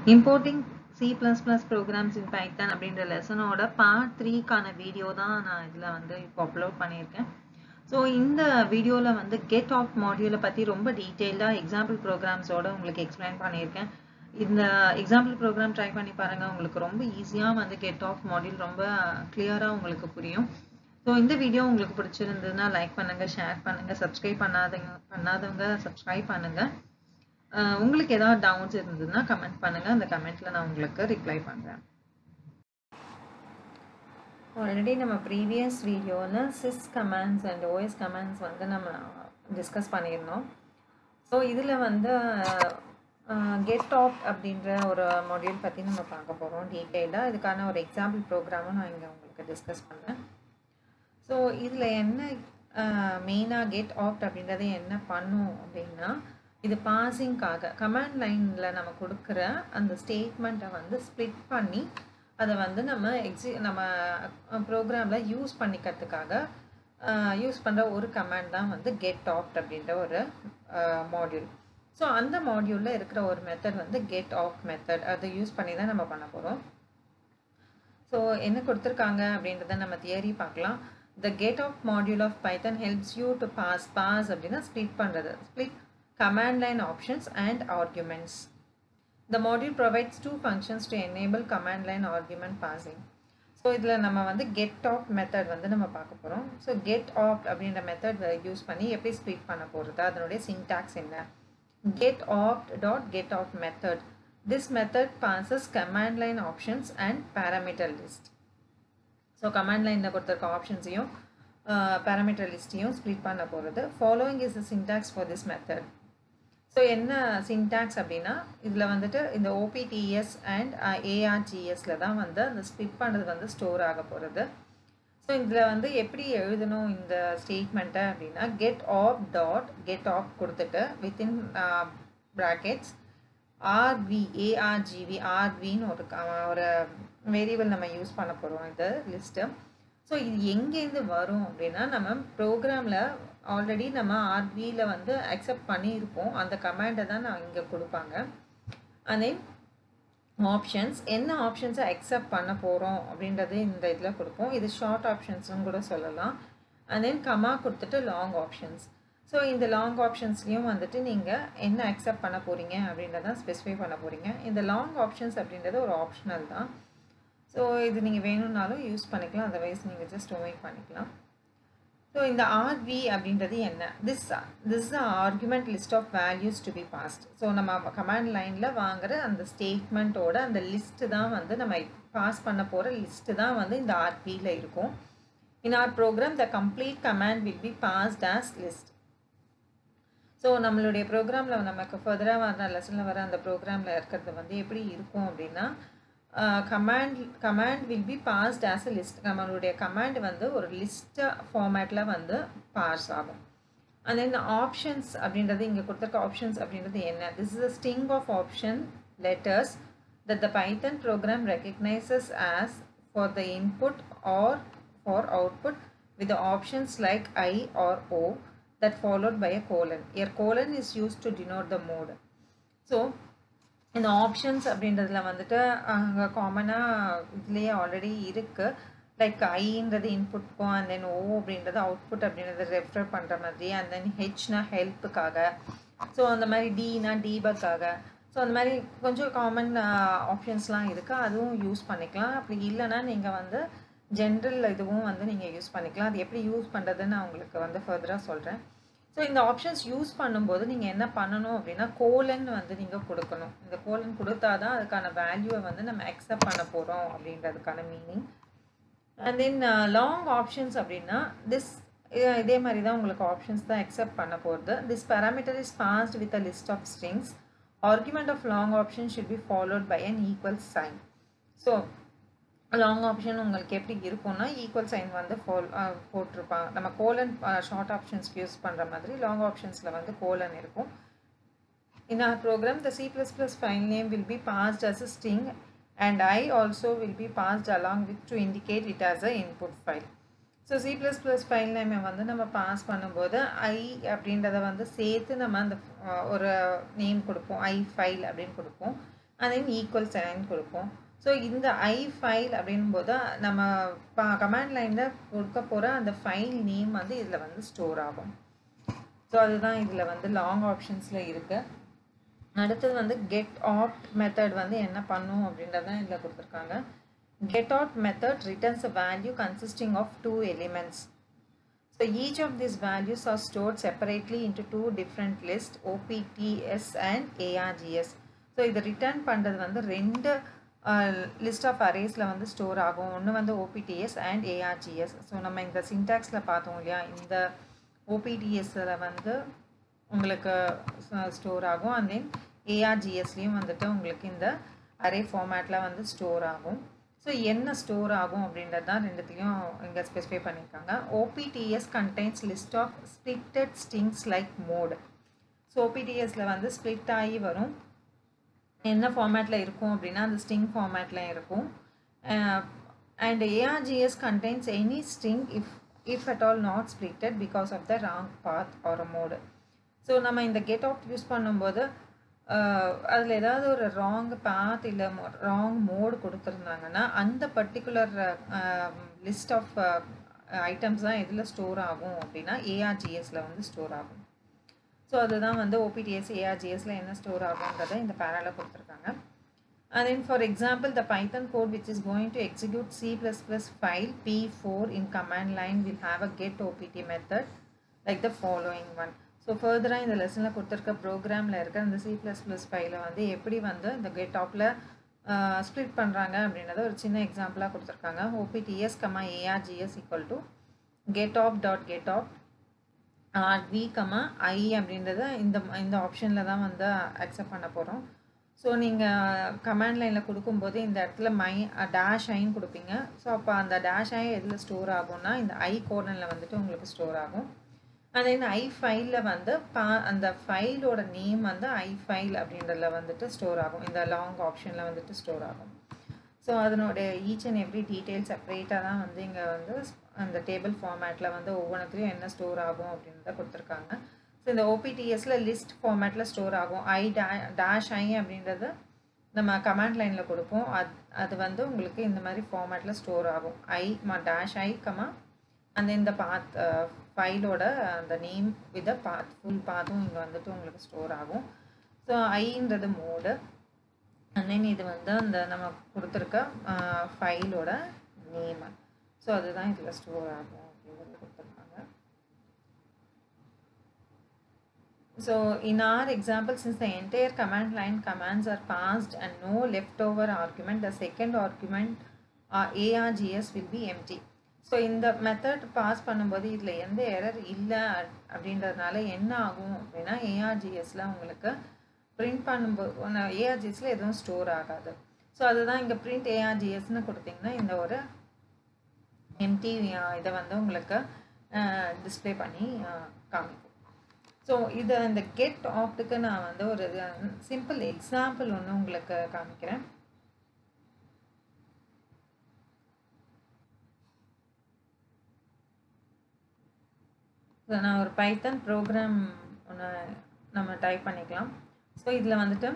Importing C plus plus programs in Python அப்படின்ற லெசனோட part த்ரீக்கான video தான் நான் இதில் வந்து இப்போ அப்லோட் பண்ணியிருக்கேன் ஸோ இந்த வீடியோவில் வந்து கெட் ஆஃப் மாடியூலை பற்றி ரொம்ப டீட்டெயில்டாக எக்ஸாம்பிள் ப்ரோக்ராம்ஸோட உங்களுக்கு எக்ஸ்பிளைன் பண்ணியிருக்கேன் இந்த எக்ஸாம்பிள் ப்ரோக்ராம் ட்ரை பண்ணி பாருங்கள் உங்களுக்கு ரொம்ப ஈஸியாக வந்து கெட் ஆஃப் மாடியூல் ரொம்ப கிளியராக உங்களுக்கு புரியும் ஸோ இந்த வீடியோ உங்களுக்கு பிடிச்சிருந்ததுன்னா லைக் பண்ணுங்கள் ஷேர் பண்ணுங்கள் சப்ஸ்கிரைப் பண்ணாதவங்க பண்ணாதவங்க சப்ஸ்கிரைப் பண்ணுங்கள் உங்களுக்கு ஏதாவது டவுட்ஸ் இருந்ததுன்னா கமெண்ட் பண்ணுங்கள் அந்த கமெண்ட்டில் நான் உங்களுக்கு ரிப்ளை பண்ணுறேன் ஆல்ரெடி நம்ம ப்ரீவியஸ் வீடியோவில் sys commands and OS commands வந்து நம்ம டிஸ்கஸ் பண்ணியிருந்தோம் ஸோ இதில் வந்து கெட் ஆஃப் அப்படின்ற ஒரு மாடியூல் பற்றி நம்ம பார்க்க போகிறோம் டீட்டெயிலாக இதுக்கான ஒரு எக்ஸாம்பிள் ப்ரோக்ராமும் நான் இங்கே உங்களுக்கு டிஸ்கஸ் பண்ணேன் ஸோ இதில் என்ன மெயினாக கெட் ஆஃப்ட் அப்படின்றது என்ன பண்ணும் அப்படின்னா இது பாசிங்காக கமாண்ட் லைனில் நம்ம கொடுக்குற அந்த ஸ்டேட்மெண்ட்டை வந்து ஸ்ப்ளிட் பண்ணி அதை வந்து நம்ம எக்ஸி நம்ம ப்ரோக்ராமில் யூஸ் பண்ணிக்கிறதுக்காக யூஸ் பண்ணுற ஒரு கமாண்ட் தான் வந்து கெட் ஆஃப்ட் அப்படின்ற ஒரு மாடியூல் ஸோ அந்த மாடியூலில் இருக்கிற ஒரு மெத்தட் வந்து கெட் ஆஃப் மெத்தட் அதை யூஸ் பண்ணி தான் நம்ம பண்ண போகிறோம் ஸோ என்ன கொடுத்துருக்காங்க அப்படின்றத நம்ம தியரி பார்க்கலாம் the getopt module of Python helps you to pass pass அப்படின்னா ஸ்ப்ளிட் பண்ணுறது split command line options and arguments. The module provides two functions to enable command line argument passing. So இதில் நம்ம வந்து get of method வந்து நம்ம பார்க்க போகிறோம் so get opt அப்படின்ற மெத்தட் யூஸ் பண்ணி எப்படி ஸ்ப்ளிட் பண்ண போகிறது அதனுடைய சின்டாக்ஸ் என்ன get opt dot get of method this method passes command line options and parameter list so command லைனில் கொடுத்துருக்க ஆப்ஷன்ஸையும் பேராமீட்டர் லிஸ்ட்டையும் ஸ்ப்ளிட் பண்ண போகிறது following is the syntax for this method so என்ன சின்டாக்ஸ் அப்படின்னா இதில் வந்துட்டு இந்த ஓபிடிஎஸ் அண்ட் ஏஆர்ஜிஎஸில் தான் வந்து அந்த ஸ்பிட் பண்ணுறது வந்து ஸ்டோர் ஆக போகிறது ஸோ இதில் வந்து எப்படி எழுதணும் இந்த ஸ்டேட்மெண்ட்டை அப்படின்னா get opt dot get opt கொடுத்துட்டு வித்தின் ப்ராக்கெட்ஸ் ஆர்வி ஏஆர்ஜிவி ஆர்வின்னு ஒரு ஒரு வேரியபிள் நம்ம யூஸ் பண்ண போகிறோம் இந்த லிஸ்ட்டு ஸோ இது எங்கேருந்து வரும் அப்படின்னா நம்ம ப்ரோக்ராமில் ஆல்ரெடி நம்ம ஆர்பியில் வந்து அக்செப்ட் பண்ணியிருப்போம் அந்த கமாண்டை தான் நான் இங்கே கொடுப்பாங்க அண்ட் தென் ஆப்ஷன்ஸ் என்ன ஆப்ஷன்ஸை அக்செப்ட் பண்ண போகிறோம் அப்படின்றது இந்த இதில் கொடுப்போம் இது ஷார்ட் ஆப்ஷன்ஸ்னு கூட சொல்லலாம் அண்ட் தென் கமா கொடுத்துட்டு லாங் ஆப்ஷன்ஸ் ஸோ இந்த லாங் ஆப்ஷன்ஸ்லேயும் வந்துட்டு நீங்கள் என்ன அக்செப்ட் பண்ண போகிறீங்க அப்படின்றத ஸ்பெசிஃபை பண்ண போகிறீங்க இந்த லாங் ஆப்ஷன்ஸ் அப்படின்றது ஒரு ஆப்ஷனல் தான் ஸோ இது நீங்கள் வேணும்னாலும் யூஸ் பண்ணிக்கலாம் அதர்வைஸ் நீங்கள் ஜஸ்ட் ஒமிட் பண்ணிக்கலாம் ஸோ இந்த ஆர்வி அப்படின்றது என்ன this this the argument list of values to be passed so நம்ம கமாண்ட் லைனில் வாங்குற அந்த ஸ்டேட்மெண்ட்டோட அந்த லிஸ்ட்டு தான் வந்து நம்ம பாஸ் பண்ண போகிற லிஸ்ட்டு தான் வந்து இந்த ஆர்பியில் இருக்கும் in our program the complete command will be passed as list so நம்மளுடைய ப்ரோக்ராமில் நமக்கு ஃபர்தராக வர லெசனில் வர அந்த ப்ரோக்ராமில் இருக்கிறது வந்து எப்படி இருக்கும் அப்படின்னா command command will be passed as a list நம்மளுடைய கமாண்ட் வந்து ஒரு லிஸ்ட் ஃபார்மேட்டில் வந்து பாஸ் ஆகும் அண்ட் தென் ஆப்ஷன்ஸ் அப்படின்றது இங்கே கொடுத்துருக்க ஆப்ஷன்ஸ் அப்படின்றது என்ன this is a string of option letters that the Python program recognises as for the input or for output with options like I or O that followed by a colon. Here colon is used to denote the mode. So இந்த options அப்படின்றதுல வந்துட்டு அங்கே காமனாக இதுலேயே already இருக்குது like ஐன்றது இன்புட்க்கும் and then ஓ அப்படின்றது output அப்படின்றத refer பண்ணுற மாதிரி அண்ட் தென் ஹெச்னா ஹெல்ப்புக்காக ஸோ அந்த மாதிரி டினா டீபக்காக ஸோ அந்த மாதிரி கொஞ்சம் காமன் ஆப்ஷன்ஸ்லாம் இருக்குது அதுவும் யூஸ் பண்ணிக்கலாம் அப்படி இல்லைன்னா நீங்கள் வந்து ஜென்ரல் இதுவும் வந்து நீங்கள் யூஸ் பண்ணிக்கலாம் அது எப்படி யூஸ் பண்ணுறதுன்னு நான் உங்களுக்கு வந்து ஃபர்தராக சொல்கிறேன் ஸோ இந்த ஆப்ஷன்ஸ் யூஸ் பண்ணும்போது நீங்கள் என்ன பண்ணணும் அப்படின்னா கோலன் வந்து நீங்கள் கொடுக்கணும் இந்த கோலன் கொடுத்தா தான் அதுக்கான வேல்யூவை வந்து நம்ம அக்செப்ட் பண்ண போகிறோம் அப்படின்றதுக்கான meaning and then long options அப்படின்னா திஸ் இதே மாதிரி தான் உங்களுக்கு ஆப்ஷன்ஸ் தான் அக்செப்ட் பண்ண போகிறது this parameter is passed with a list of strings argument of long option should be followed by an equal sign so long option உங்களுக்கு எப்படி இருக்கும்னா ஈக்குவல் சைன் வந்து ஃபோல் போட்டிருப்பாங்க நம்ம கோலன் ஷார்ட் ஆப்ஷன்ஸ்க்கு யூஸ் பண்ணுற மாதிரி லாங் ஆப்ஷன்ஸில் வந்து கோலன் இருக்கும் in our program the C plus plus file name will be passed as a string and I also will be passed along with to indicate it as a input file so C plus plus file நேமை வந்து நம்ம pass பண்ணும்போது ஐ அப்படின்றத வந்து சேர்த்து நம்ம அந்த ஒரு நேம் கொடுப்போம் ஐ ஃபைல் அப்படின்னு கொடுப்போம் and then ஈக்குவல் சைன் கொடுப்போம் ஸோ இந்த ஐ ஃபைல் அப்படின் போது நம்ம பா கமாண்ட் லைனில் கொடுக்க போகிற அந்த ஃபைல் நேம் வந்து இதில் வந்து ஸ்டோர் ஆகும் ஸோ அதுதான் இதில் வந்து லாங் ஆப்ஷன்ஸில் இருக்குது அடுத்தது வந்து கெட் ஆப்ட் மெத்தட் வந்து என்ன பண்ணும் அப்படின்றத இதில் கொடுத்துருக்காங்க get opt method returns a value consisting of two elements so each of this values are stored separately into two different list OPTS and ARGS so இதை ரிட்டர்ன் பண்ணுறது வந்து ரெண்டு லிஸ்ட் ஆஃப் அரேஸில் வந்து ஸ்டோர் ஆகும் ஒன்று வந்து ஓபிடிஎஸ் அண்ட் ஏஆர்ஜிஎஸ் ஸோ நம்ம இந்த சின்டாக்ஸில் பார்த்தோம் இல்லையா இந்த ஓபிடிஎஸ்ஸில் வந்து உங்களுக்கு ஸ்டோர் ஆகும் அண்ட் தென் ஏஆர்ஜிஎஸ்லேயும் வந்துட்டு உங்களுக்கு இந்த அரே ஃபார்மேட்டில் வந்து ஸ்டோர் ஆகும் ஸோ என்ன ஸ்டோர் ஆகும் அப்படின்றது தான் ரெண்டுத்தையும் இங்கே ஸ்பெசிஃபை பண்ணியிருக்காங்க OPTS contains list of splitted strings like mode so ஓபிடிஎஸில் வந்து ஸ்ப்ளிட் ஆகி வரும் என்ன ஃபார்மேட்டில் இருக்கும் அப்படின்னா அந்த ஸ்டிங் ஃபார்மேட்டில் இருக்கும் and ARGS contains any string if if at all not splitted because of the wrong path or mode so நம்ம இந்த கெட் ஆஃப் யூஸ் பண்ணும்போது அதில் ஏதாவது ஒரு ராங் பாத் இல்லை ராங் மோடு கொடுத்துருந்தாங்கன்னா அந்த பர்டிகுலர் லிஸ்ட் ஆஃப் ஐட்டம்ஸ் தான் எதில் ஸ்டோர் ஆகும் அப்படின்னா ஏஆர்ஜிஎஸில் வந்து ஸ்டோர் ஆகும் ஸோ அதுதான் வந்து ஓபிடிஎஸ் ஏஆர்ஜிஎஸில் என்ன ஸ்டோர் ஆகுன்றதை இந்த பேரால கொடுத்துருக்காங்க And then for example, the Python code which is going to execute C++ file P4 in command line will have a get opt method like the following one. So ஃபர்தராக இந்த லெசனில் கொடுத்துருக்க ப்ரோக்ராமில் இருக்க இந்த சி ப்ளஸ் ப்ளஸ் ஃபைலை வந்து எப்படி வந்து இந்த கெட் ஆப்பில் ஸ்ப்ளிட் பண்ணுறாங்க அப்படின்றத ஒரு சின்ன எக்ஸாம்பிளாக கொடுத்துருக்காங்க OPTS comma ARGS equal to get opt dot get opt V comma I அப்படின்றத இந்த இந்த ஆப்ஷனில் தான் வந்து அக்செப்ட் பண்ண போகிறோம் ஸோ நீங்கள் கமாண்ட் லைனில் கொடுக்கும்போது இந்த இடத்துல மை டேஷ் ஐன்னு கொடுப்பீங்க ஸோ அப்போ அந்த டேஷ் ஐ எதில் ஸ்டோர் ஆகும்னா இந்த ஐ கோர்னரில் வந்துட்டு உங்களுக்கு ஸ்டோர் ஆகும் அண்ட் தென் ஐ ஃபைலில் வந்து பா அந்த ஃபைலோட நேம் வந்து ஐ ஃபைல் அப்படின்றதுல வந்துட்டு ஸ்டோர் ஆகும் இந்த லாங் ஆப்ஷனில் வந்துட்டு ஸ்டோர் ஆகும் ஸோ அதனோட ஈச் அண்ட் எவ்ரி டீட்டெயில் செப்பரேட்டாக தான் வந்து இங்கே வந்து அந்த டேபிள் ஃபார்மேட்டில் வந்து ஒவ்வொன்றுத்துலையும் என்ன ஸ்டோர் ஆகும் அப்படின்றத கொடுத்துருக்காங்க ஸோ இந்த ஓபிடிஎஸில் லிஸ்ட் ஃபார்மேட்டில் ஸ்டோர் ஆகும் ஐ டே டேஷ் ஐ அப்படின்றது நம்ம கமாண்ட் லைனில் கொடுப்போம் அது அது வந்து உங்களுக்கு இந்த மாதிரி ஃபார்மேட்டில் ஸ்டோர் ஆகும் ஐ மா டேஷ் ஐ கமா அந்த இந்த பாத் ஃபைலோட அந்த நேம் வித் பாத் ஃபுல் பாத்தும் இங்கே வந்துட்டு உங்களுக்கு ஸ்டோர் ஆகும் ஸோ ஐன்றது மோடு அண்ட் தென் இது வந்து அந்த நம்ம கொடுத்துருக்க ஃபைலோட நேம் ஸோ அதுதான் இதில் ஸ்டோர் ஆகும் அப்படிங்கிறது கொடுத்துருக்காங்க So in our example, since the entire command line commands are passed and no leftover argument, the second argument uh, ARGS will be empty. So இந்த மெத்தட் பாஸ் பண்ணும்போது இதில் எந்த எரர் இல்லை அப்படின்றதுனால என்ன ஆகும் அப்படின்னா ஏஆர்ஜிஎஸில் உங்களுக்கு பிரிண்ட் பண்ணும்போது ஏஆர்ஜிஎஸில் எதுவும் ஸ்டோர் ஆகாது ஸோ அதுதான் இங்கே பிரிண்ட் ஏஆர்ஜிஎஸ்னு கொடுத்தீங்கன்னா இந்த ஒரு எம்டி இதை வந்து உங்களுக்கு டிஸ்பிளே பண்ணி காமிக்கும் ஸோ இதை இந்த கெட் ஆப்டுக்கு நான் வந்து ஒரு சிம்பிள் எக்ஸாம்பிள் ஒன்று உங்களுக்கு காமிக்கிறேன் ஸோ நான் ஒரு பைத்தன் ப்ரோக்ராம் ஒன்று நம்ம டைப் பண்ணிக்கலாம் ஸோ இதில் வந்துட்டு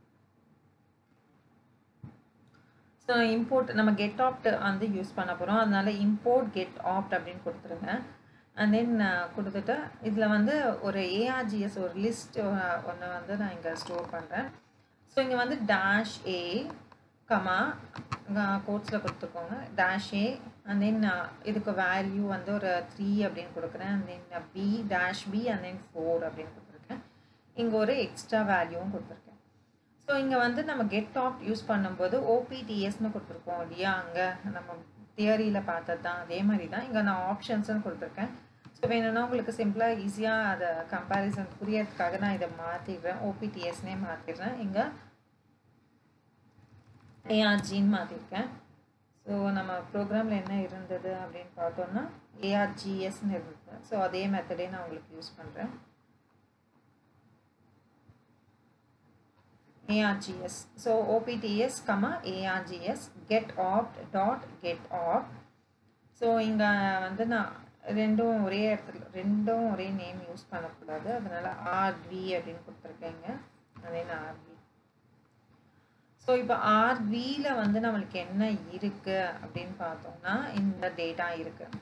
ஸோ இம்போர்ட் நம்ம கெட் ஆப்ட் வந்து யூஸ் பண்ண போகிறோம் அதனால இம்போர்ட் கெட் ஆப்ட் அப்படின்னு கொடுத்துருங்க அண்ட் தென் கொடுத்துட்டு இதில் வந்து ஒரு ஏஆர்ஜிஎஸ் ஒரு லிஸ்ட் ஒன்று வந்து நான் இங்கே ஸ்டோர் பண்ணுறேன் ஸோ இங்கே வந்து டேஷ் ஏ கமா கோட்ஸில் கொடுத்துக்கோங்க டேஷ் ஏ அண்ட் தென் இதுக்கு வேல்யூ வந்து ஒரு த்ரீ அப்படின்னு கொடுக்குறேன் and then B dash B and then four அப்படின்னு கொடுத்துருக்கேன் இங்கே ஒரு எக்ஸ்ட்ரா வேல்யூவும் கொடுத்துருக்கேன் ஸோ இங்கே வந்து நம்ம கெட் ஆப் யூஸ் பண்ணும்போது ஓபிடிஎஸ்னு கொடுத்துருக்கோம் இல்லையா அங்கே நம்ம தியரியில் பார்த்தது தான் அதே மாதிரி தான் இங்கே நான் ஆப்ஷன்ஸ்னு கொடுத்துருக்கேன் ஸோ வேணும்னா உங்களுக்கு சிம்பிளாக ஈஸியாக அதை கம்பேரிசன் புரியறதுக்காக நான் இதை மாற்றிடுறேன் ஓபிடிஎஸ்னே மாற்றிடுறேன் இங்கே ஏஆர்ஜின்னு மாற்றிருக்கேன் ஸோ நம்ம ப்ரோக்ராமில் என்ன இருந்தது அப்படின்னு பார்த்தோம்னா ஏஆர்ஜிஎஸ்ன்னு இருந்தது ஸோ அதே மெத்தடே நான் உங்களுக்கு யூஸ் பண்ணுறேன் ARGS. So OPTS, comma ARGS get opt dot get opt. So இங்கே வந்து நான் ரெண்டும் ஒரே இடத்துல ரெண்டும் ஒரே நேம் யூஸ் பண்ணக்கூடாது அதனால ஆர்வி அப்படின்னு கொடுத்துருக்கேங்க அதே நான் ஆர்வி ஸோ இப்போ ஆர்வியில் வந்து நம்மளுக்கு என்ன இருக்குது அப்படின்னு பார்த்தோம்னா இந்த டேட்டா இருக்குது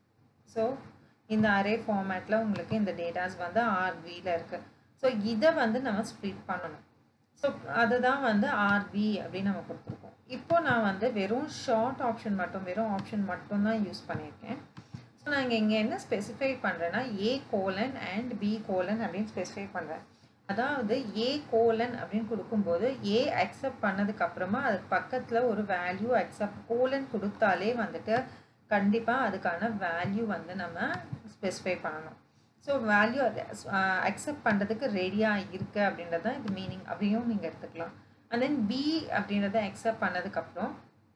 ஸோ இந்த அரே ஃபார்மேட்டில் உங்களுக்கு இந்த டேட்டாஸ் வந்து ஆர்வியில் இருக்குது ஸோ இதை வந்து நம்ம ஸ்ப்ளிட் பண்ணணும் ஸோ அதுதான் வந்து ஆர்வி அப்படின்னு நம்ம கொடுத்துருக்கோம் இப்போ நான் வந்து வெறும் ஷார்ட் ஆப்ஷன் மட்டும் வெறும் ஆப்ஷன் மட்டும் தான் யூஸ் பண்ணியிருக்கேன் ஸோ நான் இங்கே இங்கே என்ன ஸ்பெசிஃபை பண்ணுறேன்னா A colon and B colon அப்படின்னு ஸ்பெசிஃபை பண்ணுறேன் அதாவது ஏ கோலன் அப்படின்னு கொடுக்கும்போது ஏ அக்செப்ட் பண்ணதுக்கு அப்புறமா அதுக்கு பக்கத்தில் ஒரு வேல்யூ அக்செப்ட் கோலன் கொடுத்தாலே வந்துட்டு கண்டிப்பாக அதுக்கான வேல்யூ வந்து நம்ம ஸ்பெசிஃபை பண்ணணும் ஸோ வேல்யூ அது அக்செப்ட் பண்ணுறதுக்கு ரெடியாக இருக்குது அப்படின்றது தான் இது மீனிங் அப்படியும் நீங்கள் எடுத்துக்கலாம் அண்ட் தென் பி அப்படின்றத அக்செப்ட் பண்ணதுக்கப்புறம்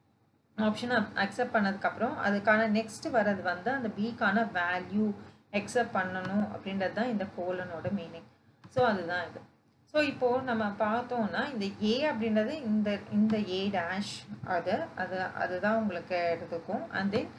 ஆப்ஷனை அக்செப்ட் பண்ணதுக்கப்புறம் அதுக்கான நெக்ஸ்ட் வர்றது வந்து அந்த பிக்கான வேல்யூ அக்செப்ட் பண்ணணும் அப்படின்றது தான் இந்த கோலனோட மீனிங் ஸோ அதுதான் இது ஸோ இப்போது நம்ம பார்த்தோம்னா இந்த ஏ அப்படின்றது இந்த இந்த ஏ டேஷ் அது அது அதுதான் உங்களுக்கு எடுத்துக்கும் அண்ட் தென்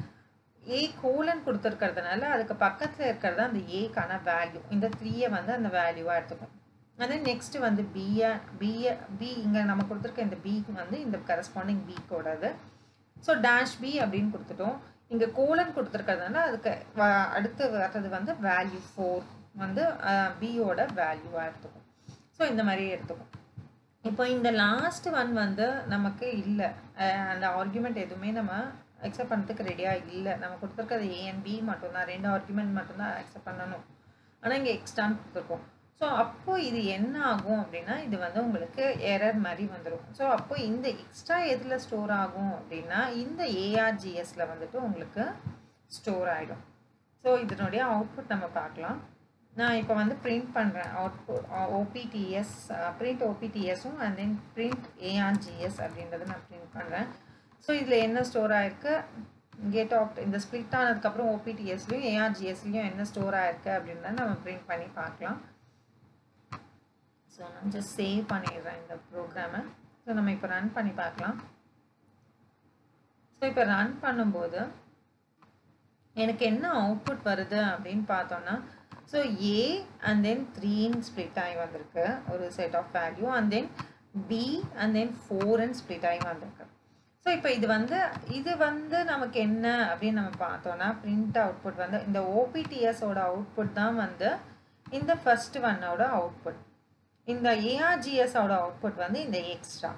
ஏ கோலன் கொடுத்துருக்கிறதுனால அதுக்கு பக்கத்தில் இருக்கிறது அந்த ஏக்கான வேல்யூ இந்த த்ரீயை வந்து அந்த வேல்யூவாக எடுத்துக்கும் அதே நெக்ஸ்ட் வந்து பிஏ பிஏ பி இங்கே நம்ம கொடுத்துருக்க இந்த பிக்கு வந்து இந்த கரஸ்பாண்டிங் பிக்கோடது ஸோ டேஷ் பி அப்படின்னு கொடுத்துட்டோம் இங்கே கோலன் கொடுத்துருக்கிறதுனால அதுக்கு அடுத்து வர்றது வந்து வேல்யூ ஃபோர் வந்து பியோட வேல்யூவாக எடுத்துக்கும் ஸோ இந்த மாதிரி எடுத்துக்கும் இப்போ இந்த லாஸ்ட் ஒன் வந்து நமக்கு இல்லை அந்த ஆர்குமெண்ட் எதுவுமே நம்ம அக்செப்ட் பண்ணுறதுக்கு ரெடியாக இல்லை நம்ம கொடுத்துருக்கிறது ஏஎன் பி மட்டும்தான் ரெண்டு ஆர்குமெண்ட் மட்டும்தான் அக்செப்ட் பண்ணணும் ஆனால் இங்கே எக்ஸ்ட்ரான்னு கொடுத்துருக்கோம் ஸோ அப்போ இது என்ன ஆகும் அப்படின்னா இது வந்து உங்களுக்கு எரர் மாதிரி வந்துடும் ஸோ அப்போ இந்த எக்ஸ்ட்ரா எதில் ஸ்டோர் ஆகும் அப்படின்னா இந்த ஏஆர்ஜிஎஸ்ல வந்துட்டு உங்களுக்கு ஸ்டோர் ஆகிடும் ஸோ இதனுடைய அவுட்புட் நம்ம பார்க்கலாம் நான் இப்போ வந்து பிரிண்ட் பண்ணுறேன் அவுட்புட் ஓபிடிஎஸ் பிரிண்ட் ஓபிடிஎஸும் அண்ட் தென் பிரிண்ட் ஏஆர்ஜிஎஸ் அப்படின்றத நான் பிரிண்ட் பண்ணுறேன் ஸோ இதில் என்ன ஸ்டோர் ஆகிருக்கு கெட் ஆஃப் இந்த ஸ்ப்ளிட் ஆனதுக்கப்புறம் ஓபிடிஎஸ்லையும் ஏஆர்ஜிஎஸ்லையும் என்ன ஸ்டோர் ஆகிருக்கு அப்படின்றத நம்ம பிரிண்ட் பண்ணி பார்க்கலாம் ஸோ நான் ஜஸ்ட் சேவ் பண்ணிடுறேன் இந்த ப்ரோக்ராமை ஸோ நம்ம இப்போ ரன் பண்ணி பார்க்கலாம் ஸோ இப்போ ரன் பண்ணும்போது எனக்கு என்ன அவுட்புட் வருது அப்படின்னு பார்த்தோன்னா ஸோ ஏ அண்ட் தென் த்ரீன்னு ஸ்ப்ளிட் ஆகி வந்திருக்கு ஒரு set of value and then B and then ஃபோர்ன்னு ஸ்ப்ளிட் ஆகி வந்திருக்கு ஸோ இப்போ இது வந்து இது வந்து நமக்கு என்ன அப்படின்னு நம்ம பார்த்தோன்னா பிரிண்ட் அவுட்புட் வந்து இந்த ஓபிடிஎஸோட அவுட்புட் தான் வந்து இந்த ஃபர்ஸ்ட் ஒன்னோட அவுட்புட் இந்த ஏஆர்ஜிஎஸோட அவுட்புட் வந்து இந்த எக்ஸ்ட்ரா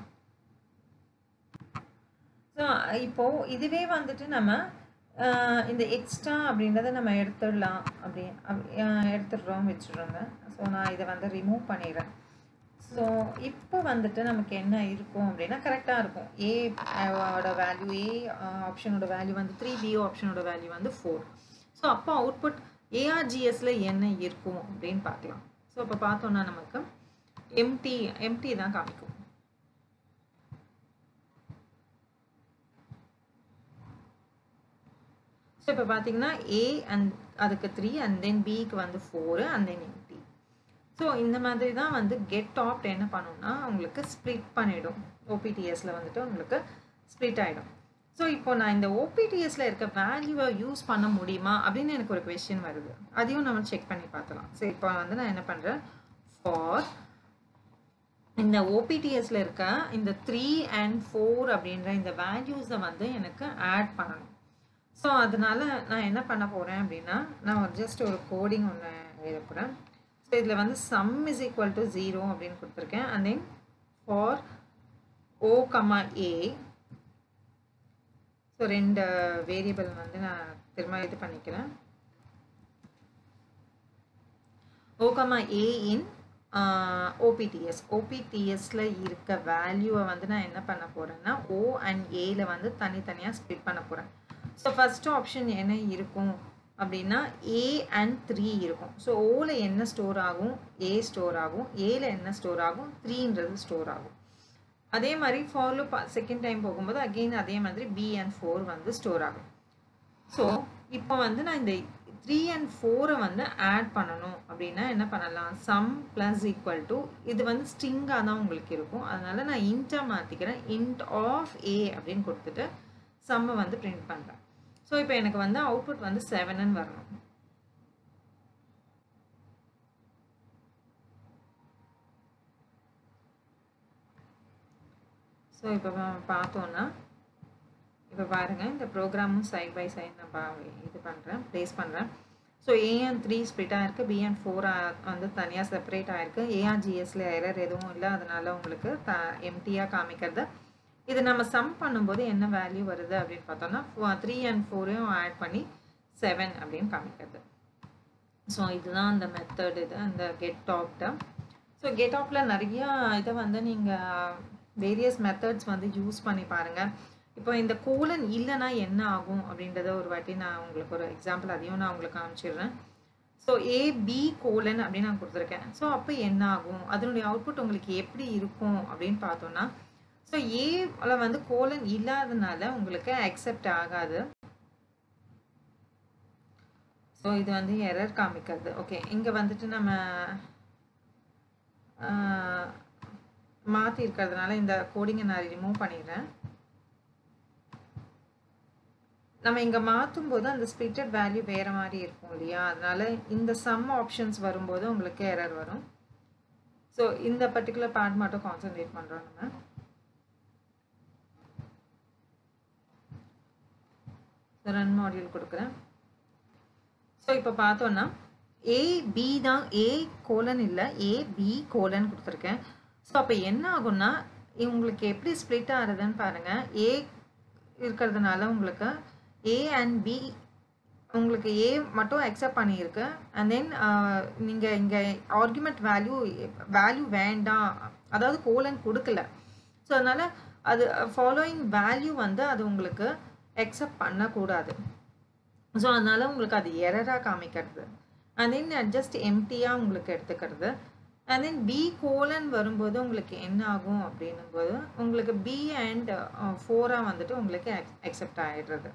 ஸோ இப்போது இதுவே வந்துட்டு நம்ம இந்த எக்ஸ்ட்ரா அப்படின்றத நம்ம எடுத்துடலாம் அப்படி எடுத்துடுறோம் வச்சுடுறோங்க ஸோ நான் இதை வந்து ரிமூவ் பண்ணிடுறேன் ஸோ இப்போ வந்துட்டு நமக்கு என்ன இருக்கும் அப்படின்னா கரெக்டாக இருக்கும் ஏ ஓட வேல்யூ ஏ ஆப்ஷனோட வேல்யூ வந்து த்ரீ பி ஆப்ஷனோட வேல்யூ வந்து ஃபோர் ஸோ அப்போ அவுட்புட் ஏஆர்ஜிஎஸ்ல என்ன இருக்கும் அப்படின்னு பார்க்கலாம் ஸோ இப்போ பார்த்தோன்னா நமக்கு எம்டி எம்டி தான் காமிக்கும் ஸோ இப்போ பார்த்தீங்கன்னா ஏ அண்ட் அதுக்கு த்ரீ அண்ட் தென் பிக்கு வந்து four and then empty so இந்த மாதிரி தான் வந்து கெட் ஆப்ட் என்ன பண்ணுன்னா உங்களுக்கு ஸ்ப்ளிட் பண்ணிடும் ஓபிடிஎஸில் வந்துட்டு உங்களுக்கு ஸ்ப்ளிட் ஆகிடும் ஸோ இப்போ நான் இந்த ஓபிடிஎஸில் இருக்க வேல்யூவை யூஸ் பண்ண முடியுமா அப்படின்னு எனக்கு ஒரு கொஷின் வருது அதையும் நம்ம செக் பண்ணி பார்த்துலாம் ஸோ இப்போ வந்து நான் என்ன பண்ணுறேன் ஃபார் இந்த ஓபிடிஎஸ்ல இருக்க இந்த த்ரீ அண்ட் ஃபோர் அப்படின்ற இந்த வேல்யூஸை வந்து எனக்கு ஆட் பண்ணணும் ஸோ அதனால நான் என்ன பண்ண போகிறேன் அப்படின்னா நான் ஒரு ஜஸ்ட் ஒரு கோடிங் ஒன்று எழுத போகிறேன் ஸோ இதில் வந்து sum is equal to zero அப்படின்னு கொடுத்துருக்கேன் and then for O comma A so ரெண்டு வேரியபிள் வந்து நான் திரும்ப இது பண்ணிக்கிறேன் ஓ கமா ஏ இன் ஓபிடிஎஸ் ஓபிடிஎஸ்ல இருக்க வேல்யூவை வந்து நான் என்ன பண்ண போகிறேன்னா ஓ அண்ட் ஏல வந்து தனித்தனியாக ஸ்ப்ளிட் பண்ண போகிறேன் ஸோ ஃபஸ்ட் ஆப்ஷன் என்ன இருக்கும் அப்படின்னா ஏ அண்ட் த்ரீ இருக்கும் ஸோ ஓவில் என்ன ஸ்டோர் ஆகும் ஏ ஸ்டோர் ஆகும் ஏல என்ன ஸ்டோர் ஆகும் த்ரீன்றது ஸ்டோர் ஆகும் அதே மாதிரி ஃபாலோ செகண்ட் டைம் போகும்போது அகெயின் அதே மாதிரி பி அண்ட் ஃபோர் வந்து ஸ்டோர் ஆகும் ஸோ இப்போ வந்து நான் இந்த த்ரீ அண்ட் ஃபோரை வந்து ஆட் பண்ணணும் அப்படின்னா என்ன பண்ணலாம் சம் ப்ளஸ் ஈக்குவல் டு இது வந்து ஸ்ட்ரிங்காக தான் உங்களுக்கு இருக்கும் அதனால நான் இன்ட்டாக மாற்றிக்கிறேன் இன்ட் ஆஃப் ஏ அப்படின்னு கொடுத்துட்டு சம்மை வந்து பிரிண்ட் பண்ணுறேன் ஸோ இப்போ எனக்கு வந்து அவுட்புட் வந்து செவனுன்னு வரணும் ஸோ இப்போ பார்த்தோன்னா இப்போ பாருங்கள் இந்த ப்ரோக்ராமும் சைட் பை சைட் நான் பா இது பண்ணுறேன் ப்ளேஸ் பண்ணுறேன் ஸோ ஏஎன் த்ரீ ஸ்ப்ளிட்டாக இருக்குது பிஎன் ஃபோர் வந்து தனியாக செப்பரேட் ஆகிருக்கு ஏஆர்ஜிஎஸ்ல எரர் எதுவும் இல்லை அதனால உங்களுக்கு த எம்டியாக காமிக்கிறது இது நம்ம சம் பண்ணும்போது என்ன வேல்யூ வருது அப்படின்னு பார்த்தோம்னா த்ரீ அண்ட் ஃபோரையும் ஆட் பண்ணி செவன் அப்படின்னு காமிக்கிறது ஸோ இதுதான் அந்த மெத்தட் இது அந்த கெட் டாப்ட ஸோ கெட் ஆப்பில் நிறையா இதை வந்து நீங்கள் வேரியஸ் மெத்தட்ஸ் வந்து யூஸ் பண்ணி பாருங்கள் இப்போ இந்த கோலன் இல்லைன்னா என்ன ஆகும் அப்படின்றத ஒரு வாட்டி நான் உங்களுக்கு ஒரு எக்ஸாம்பிள் அதையும் நான் உங்களுக்கு காமிச்சிடுறேன் ஸோ ஏ பி கோலன் அப்படின்னு நான் கொடுத்துருக்கேன் ஸோ அப்போ என்ன ஆகும் அதனுடைய அவுட்புட் உங்களுக்கு எப்படி இருக்கும் அப்படின்னு பார்த்தோன்னா ஸோ ஏல வந்து கோலன் இல்லாதனால உங்களுக்கு அக்செப்ட் ஆகாது ஸோ இது வந்து எரர் காமிக்கிறது ஓகே இங்கே வந்துட்டு நம்ம மாற்றி இருக்கிறதுனால இந்த கோடிங்கை நான் ரிமூவ் பண்ணிடுறேன் நம்ம இங்கே மாற்றும் போது அந்த ஸ்பிளிட்டட் வேல்யூ வேறு மாதிரி இருக்கும் இல்லையா அதனால இந்த சம் ஆப்ஷன்ஸ் வரும்போது உங்களுக்கு எரர் வரும் ஸோ இந்த பர்டிகுலர் பார்ட் மட்டும் கான்சென்ட்ரேட் பண்ணுறோம் நம்ம ரன் மாடியூல் கொடுக்குறேன் ஸோ இப்போ பார்த்தோன்னா ஏ பி தான் ஏ கோலன் இல்லை ஏ பி கோலன் கொடுத்துருக்கேன் ஸோ அப்போ என்ன ஆகும்னா உங்களுக்கு எப்படி ஸ்ப்ளிட் ஆகுதுன்னு பாருங்கள் ஏ இருக்கிறதுனால உங்களுக்கு ஏ அண்ட் பி உங்களுக்கு ஏ மட்டும் அக்செப்ட் பண்ணியிருக்கு அண்ட் தென் நீங்கள் இங்கே ஆர்குமெண்ட் வேல்யூ வேல்யூ வேண்டாம் அதாவது கோலன் கொடுக்கல ஸோ அதனால் அது ஃபாலோயிங் வேல்யூ வந்து அது உங்களுக்கு அக்செப்ட் பண்ணக்கூடாது ஸோ அதனால் உங்களுக்கு அது எரராக காமிக்கிறது அண்ட் தென் ஜஸ்ட் எம்டியாக உங்களுக்கு எடுத்துக்கிறது அண்ட் தென் பி கோலன் வரும்போது உங்களுக்கு என்ன ஆகும் அப்படின்னும் போது உங்களுக்கு பி அண்ட் ஃபோராக வந்துட்டு உங்களுக்கு அக்செப்ட் ஆகிடுறது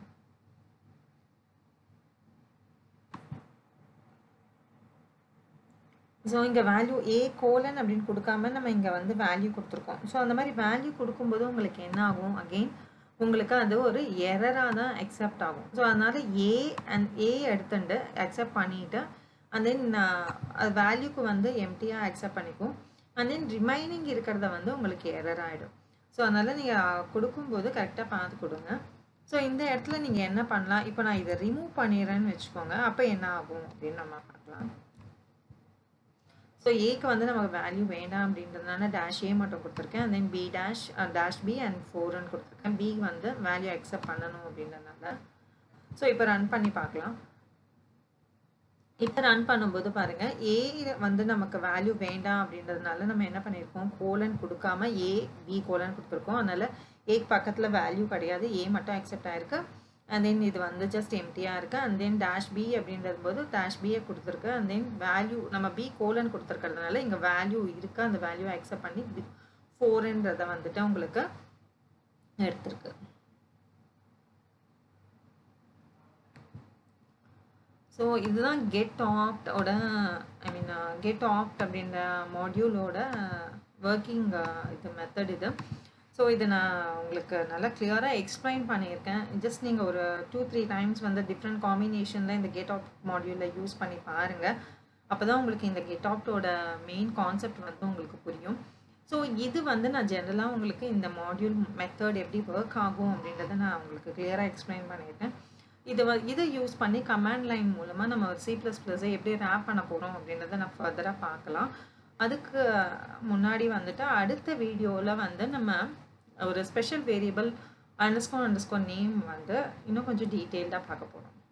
ஸோ இங்கே வேல்யூ ஏ கோலன் அப்படின்னு கொடுக்காம நம்ம இங்கே வந்து வேல்யூ கொடுத்துருக்கோம் ஸோ அந்த மாதிரி வேல்யூ கொடுக்கும்போது உங்களுக்கு என்ன ஆகும் அகெயின் உங்களுக்கு அது ஒரு எரராக தான் அக்செப்ட் ஆகும் ஸோ அதனால் ஏ அண்ட் ஏ எடுத்துட்டு அக்செப்ட் பண்ணிவிட்டு அண்ட் தென் அது வேல்யூக்கு வந்து எம்டியாக அக்செப்ட் பண்ணிக்கும் அண்ட் தென் ரிமைனிங் இருக்கிறத வந்து உங்களுக்கு எரர் ஆகிடும் ஸோ அதனால் நீங்கள் கொடுக்கும்போது கரெக்டாக பார்த்து கொடுங்க ஸோ இந்த இடத்துல நீங்கள் என்ன பண்ணலாம் இப்போ நான் இதை ரிமூவ் பண்ணிடுறேன்னு வச்சுக்கோங்க அப்போ என்ன ஆகும் அப்படின்னு நம்ம பார்க்கலாம் ஸோ ஏக்கு வந்து நமக்கு வேல்யூ வேண்டாம் அப்படின்றதுனால டேஷ் ஏ மட்டும் கொடுத்துருக்கேன் and then B dash dash B and ஃபோர்னு கொடுத்துருக்கேன் பி வந்து வேல்யூ அக்செப்ட் பண்ணணும் அப்படின்றதுனால ஸோ இப்போ ரன் பண்ணி பார்க்கலாம் இப்போ ரன் பண்ணும்போது பாருங்கள் ஏ வந்து நமக்கு வேல்யூ வேண்டாம் அப்படின்றதுனால நம்ம என்ன பண்ணியிருக்கோம் கோலன் கொடுக்காம ஏ பி கோலன் கொடுத்துருக்கோம் அதனால் ஏக்கு பக்கத்தில் வேல்யூ கிடையாது ஏ மட்டும் அக்செப்ட் ஆயிருக்கு அண்ட் தென் இது வந்து ஜஸ்ட் எம்டியாக இருக்குது அண்ட் தென் டேஷ் பி அப்படின்றது போது டேஷ் பியை கொடுத்துருக்கு அண்ட் தென் வேல்யூ நம்ம பி கோலன் கொடுத்துருக்கிறதுனால இங்கே வேல்யூ இருக்குது அந்த வேல்யூ அக்செப்ட் பண்ணி ஃபோருன்றதை வந்துட்டு உங்களுக்கு எடுத்திருக்கு ஸோ இதுதான் கெட் ஆப்டோட ஐ மீன் கெட் ஆப்ட் அப்படின்ற மாடியூலோட ஒர்க்கிங் இது மெத்தட் இது ஸோ இதை நான் உங்களுக்கு நல்லா கிளியராக எக்ஸ்பிளைன் பண்ணியிருக்கேன் ஜஸ்ட் நீங்கள் ஒரு டூ த்ரீ டைம்ஸ் வந்து டிஃப்ரெண்ட் காம்பினேஷனில் இந்த கெட் ஆப் மாடியூலில் யூஸ் பண்ணி பாருங்கள் அப்போ தான் உங்களுக்கு இந்த கெட் ஆப்டோட மெயின் கான்செப்ட் வந்து உங்களுக்கு புரியும் ஸோ இது வந்து நான் ஜென்ரலாக உங்களுக்கு இந்த மாடியூல் மெத்தட் எப்படி ஒர்க் ஆகும் அப்படின்றத நான் உங்களுக்கு கிளியராக எக்ஸ்பிளைன் பண்ணியிருக்கேன் இதை வ இதை யூஸ் பண்ணி கமாண்ட் லைன் மூலமாக நம்ம சி ப்ளஸ் ப்ளஸ்ஸை எப்படி ரேப் பண்ண போகிறோம் அப்படின்றத நான் ஃபர்தராக பார்க்கலாம் அதுக்கு முன்னாடி வந்துட்டு அடுத்த வீடியோவில் வந்து நம்ம ஒரு special variable underscore underscore name வந்து இன்னும் கொஞ்சம் டீட்டெயில்டாக பார்க்க போகிறோம்